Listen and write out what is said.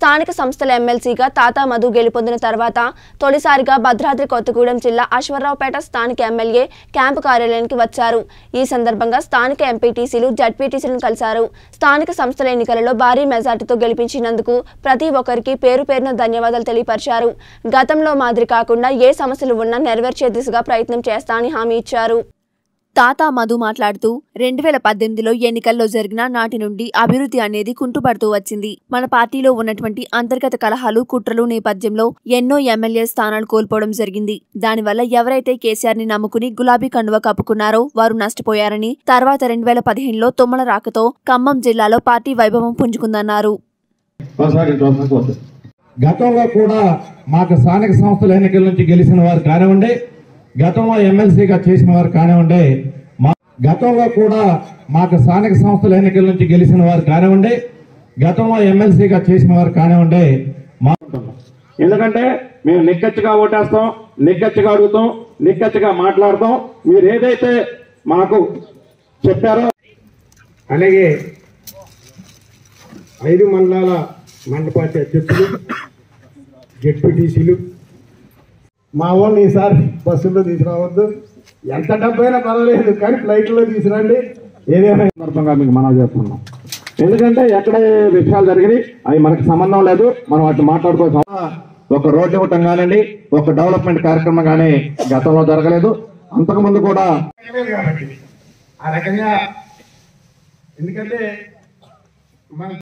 స్థానిక సంస్థల ఎమ్మెల్సీగా తాతా మధు గెలుపొందిన తర్వాత తొలిసారిగా భద్రాద్రి కొత్తగూడెం జిల్లా అశ్వరావుపేట స్థానిక ఎమ్మెల్యే క్యాంపు కార్యాలయానికి వచ్చారు ఈ సందర్భంగా స్థానిక ఎంపీటీసీలు జడ్పీటీసీలను కలిశారు స్థానిక సంస్థల ఎన్నికలలో భారీ మెజార్టీతో గెలిపించినందుకు ప్రతి ఒక్కరికి పేరు పేరున ధన్యవాదాలు తెలియపరిచారు గతంలో మాదిరి కాకుండా ఏ సమస్యలు ఉన్నా నెరవేర్చే దిశగా ప్రయత్నం చేస్తానని హామీ ఇచ్చారు తాతా మధు మాట్లాడుతూ రెండు వేల పద్దెనిమిదిలో ఎన్నికల్లో జరిగిన నాటి నుండి అభివృద్ధి అనేది కుంటుపడుతూ వచ్చింది మన పార్టీలో ఉన్నటువంటి అంతర్గత కలహాలు కుట్రలు నేపథ్యంలో ఎన్నో ఎమ్మెల్యే స్థానాలు కోల్పోవడం జరిగింది దానివల్ల ఎవరైతే కేసీఆర్ ని నమ్ముకుని గులాబీ కండువ కప్పుకున్నారో వారు నష్టపోయారని తర్వాత రెండు వేల పదిహేనులో తుమ్మల రాకతో ఖమ్మం జిల్లాలో పార్టీ వైభవం పుంజుకుందన్నారు కొనసాగించవలసిన కోరుతుంది గతంలో కూడా మాకు స్థానిక సంస్థల ఎన్నికల నుంచి గెలిచిన వారు కానివ్వండి గతంలో ఎమ్మెల్సీగా చేసిన వారు కానివ్వండి మా గతంలో కూడా మాకు స్థానిక సంస్థల ఎన్నికల నుంచి గెలిచిన వారు కానివ్వండి గతంలో ఎమ్మెల్సీగా చేసిన వారు కానివ్వండి మా ఎందుకంటే మేము నిక్కచ్చిగా ఓటేస్తాం నిక్కచ్చిగా అడుగుతాం నిక్కచ్చిగా మాట్లాడతాం మీరు ఏదైతే మాకు చెప్పారో అలాగే ఐదు మండలాల మండల పార్టీ అధ్యక్షులు జెడ్పీటీసీలు మా వాళ్ళని ఈసారి బస్సుల్లో తీసుకురావద్దు ఎంత డబ్బైనా పర్వాలేదు కానీ ఫ్లైట్లో తీసుకురండి ఏదైనా సందర్భంగా మీకు మనవి చేస్తున్నాం ఎందుకంటే ఎక్కడ ఏ విషయాలు జరిగినాయి అవి మనకి సంబంధం లేదు మనం వాటిని మాట్లాడుకోవచ్చు ఒక రోడ్డు ఇవ్వటం కానివ్వండి ఒక డెవలప్మెంట్ కార్యక్రమం కానీ గతంలో జరగలేదు అంతకుముందు కూడా కాబట్టి ఆ రకంగా ఎందుకంటే మన